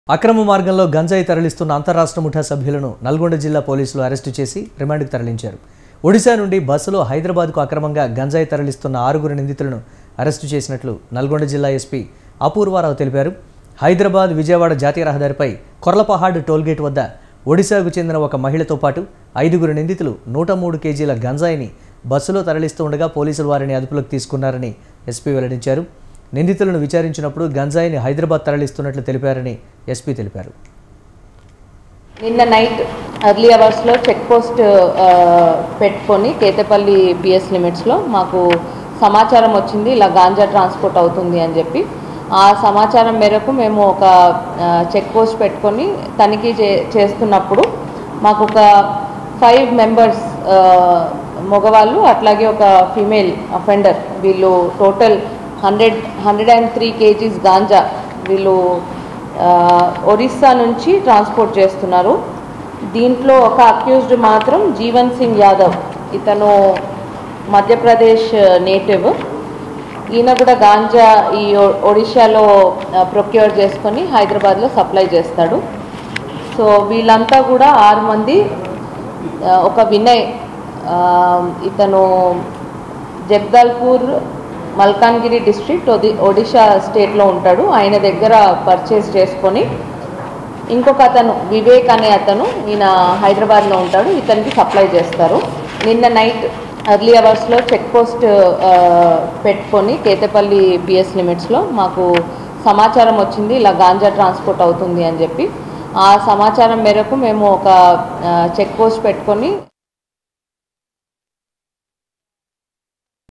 అక్రమ మార్గంలో గంజాయి తరలిస్తున్న అంతరాష్ట్ర ముఠా సభ్యులను నల్గొండ జిల్లా పోలీసులు అరెస్టు చేసి రిమాండ్కు తరలించారు ఒడిశా నుండి బస్సులో హైదరాబాద్కు అక్రమంగా గంజాయి తరలిస్తున్న ఆరుగురు నిందితులను అరెస్టు చేసినట్లు నల్గొండ జిల్లా ఎస్పీ అపూర్వారావు తెలిపారు హైదరాబాద్ విజయవాడ జాతీయ రహదారిపై కొర్లపహాడ్ టోల్గేట్ వద్ద ఒడిశాకు చెందిన ఒక మహిళతో పాటు ఐదుగురు నిందితులు నూట మూడు కేజీల గంజాయిని బస్సులో తరలిస్తూ ఉండగా పోలీసులు వారిని అదుపులోకి తీసుకున్నారని ఎస్పీ వెల్లడించారు నిందితులను విచారించినప్పుడు గంజాయిని హైదరాబాద్ తరలిస్తున్నట్లు తెలిపారని ఎస్పీ తెలిపారు నిన్న నైట్ ఎర్లీ అవర్స్లో చెక్ పోస్ట్ ఆ, పెట్టుకొని కేతపల్లి బిఎస్ లిమిట్స్లో మాకు సమాచారం వచ్చింది ఇలా గాంజా ట్రాన్స్పోర్ట్ అవుతుంది అని చెప్పి ఆ సమాచారం మేరకు మేము ఒక ఆ, చెక్ పోస్ట్ పెట్టుకొని తనిఖీ చే చేస్తున్నప్పుడు మాకు ఒక ఫైవ్ మెంబర్స్ మగవాళ్ళు అట్లాగే ఒక ఫీమేల్ అఫెండర్ వీళ్ళు total hundred hundred and three KGs ganja వీళ్ళు ఆ, ఒరిస్సా నుంచి ట్రాన్స్పోర్ట్ చేస్తున్నారు దీంట్లో ఒక అక్యూజ్డ్ మాత్రం జీవన్ సింగ్ యాదవ్ ఇతను మధ్యప్రదేశ్ నేటివ్ ఈయన కూడా గాంజా ఈ ఒ- ఒడిశాలో ప్రొక్యూర్ చేసుకొని హైదరాబాద్లో సప్లై చేస్తాడు సో వీళ్ళంతా కూడా ఆరు మంది ఆ, ఒక వినయ్ ఆ, ఇతను జగదల్పూర్ మల్కాన్గిరి డిస్ట్రిక్ట్ ఒది ఒడిషా స్టేట్లో ఉంటాడు ఆయన దగ్గర పర్చేస్ చేసుకొని ఇంకొక అతను వివేక్ అనే అతను ఈయన హైదరాబాద్లో ఉంటాడు ఇతనికి సప్లై చేస్తారు నిన్న నైట్ ఎర్లీ అవర్స్లో చెక్ పోస్ట్ ఆ, పెట్టుకొని కేతపల్లి బిఎస్ లిమిట్స్లో మాకు సమాచారం వచ్చింది ఇలా గాంజా ట్రాన్స్పోర్ట్ అవుతుంది అని చెప్పి ఆ సమాచారం మేరకు మేము ఒక ఆ, చెక్ పోస్ట్ పెట్టుకొని